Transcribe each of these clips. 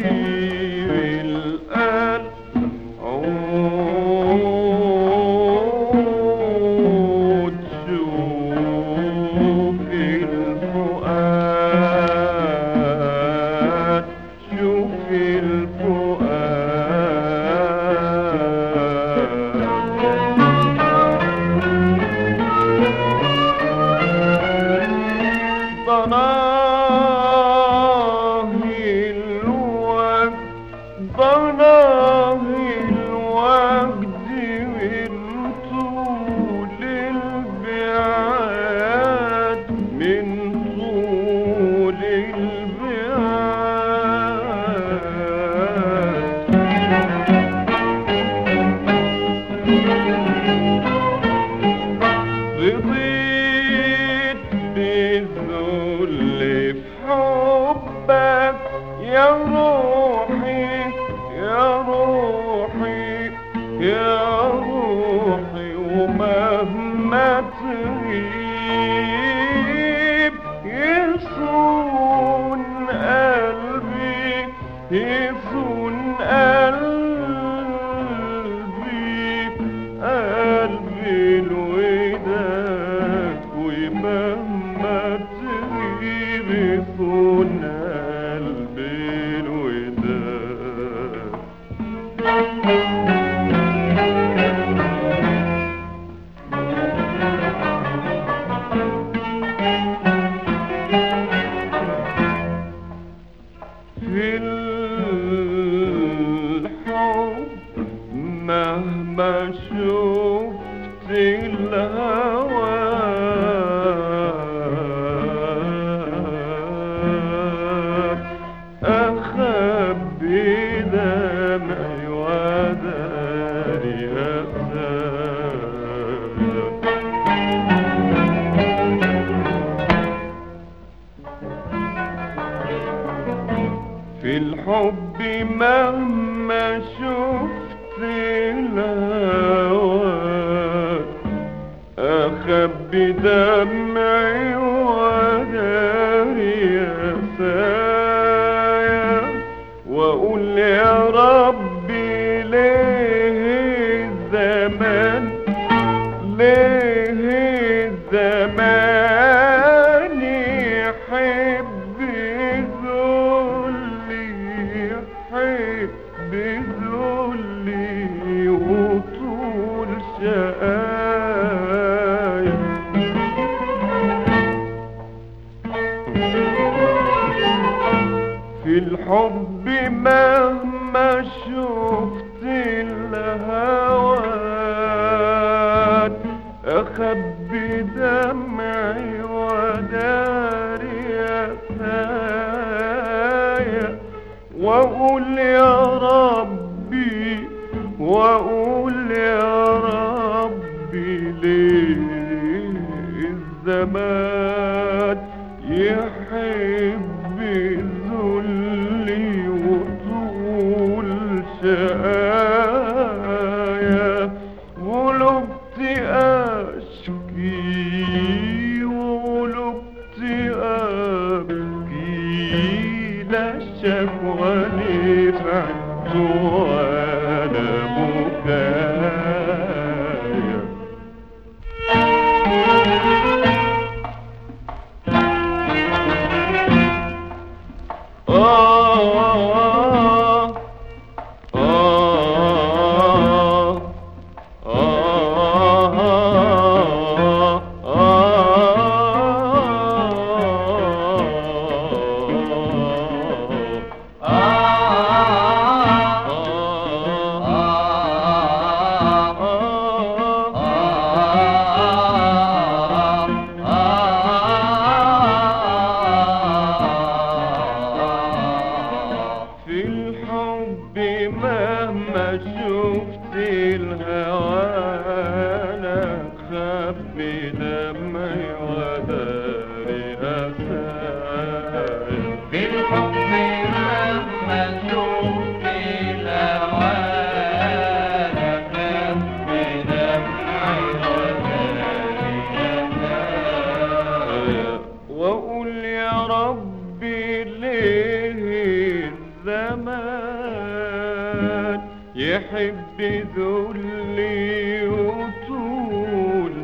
القلب عود شوف الفؤاد شوف الفؤاد ضناه الوجد ضناه الوجد من طول البعاد من طول البعاد رضيت بالذل في حبك يا روحي يا روحي يا روحي ومهما تغيب يصون قلبي يصون قلبي قلبي الوداد ومهما تغيب يصون قلبي الوداد في الحب مهما شفت الهوى أخبي دمعي وداري في الحب مهما شفت الهوى أخبي دمعي وداري أسايا وأقول يا ربي ليه الزمان ليه الزمان يحب ذلي يحب ذلي وطول شقايا في الحب مهما شفت الهوى أخبي دمعي وداري أسايا وأقول يا ربي وأقول يا ربي ليه الزمان يحب ذلي وطول شقايا غلبت أشكي وغلبت أبكي لا شكوى نفعت ولا بكايا آه آه في الحب مهما شفت الهوى انا خبي دمعي وداري أسايا في الحب مهما شفت الهوان خف دمعي وداري واقول يا ربي ليه الزمان كان يحب ذلي وطول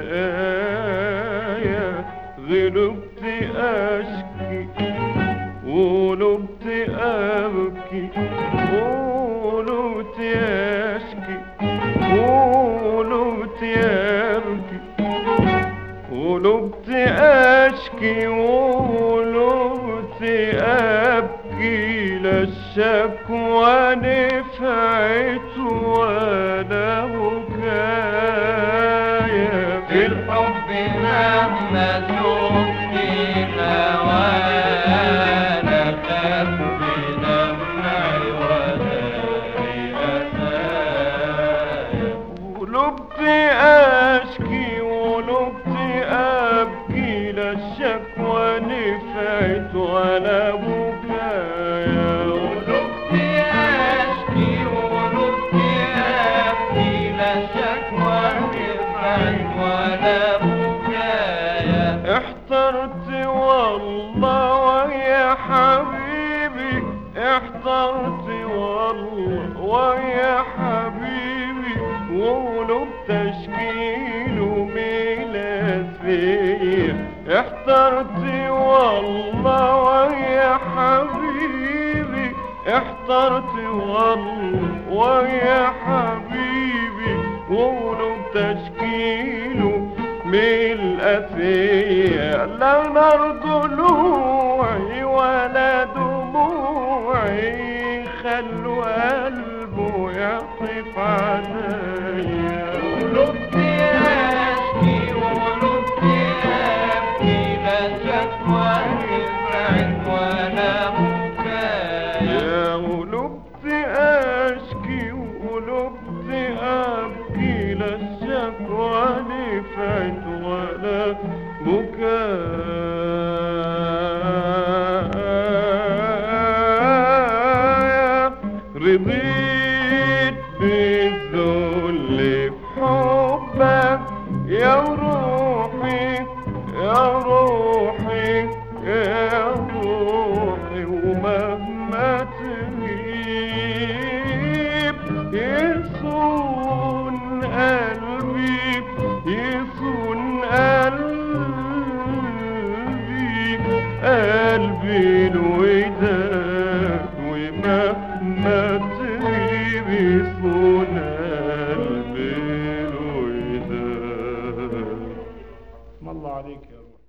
شقايا غلبت أشكي ولبت أبكي ولبت أشكي ولبت أبكي ولبت أشكي ولبت أبكي لا الشكوى نفعت ولا بكايا في الحب مهما شفت هوانا خف بدمعي وداري أسايا ولبت أشكي ولبت أبكي لا الشكوى نفعت ولا بكايا ولبت أشكي ولبت أبكي لا شكوى نفعت ولا بكايا احترت والله ويا حبيبي احترت والله ويا حبيبي وقلوب تشكيل وميلاسية احترت والله ويا حبيبي احترت والله ويا حبيبي وقلوب تشكيله بالأثية لا نار ضلوعي ولا دموعي خلوا قلبه يعطف عليا ولبت أشكي ولبت أبكي لا شكوى نفعت ولا بكايا يا ولبت أشكي ولبت أبكي لا الشكوى نفعت ولا بكايا رضيت بالذل في حبك يا روحي يا روحي يا روحي ومهما تغيب يصون قلبي يصون قلبي قلبي الوداد ومهما تغيب يصون قلبي الوداد اسم الله عليك يا رب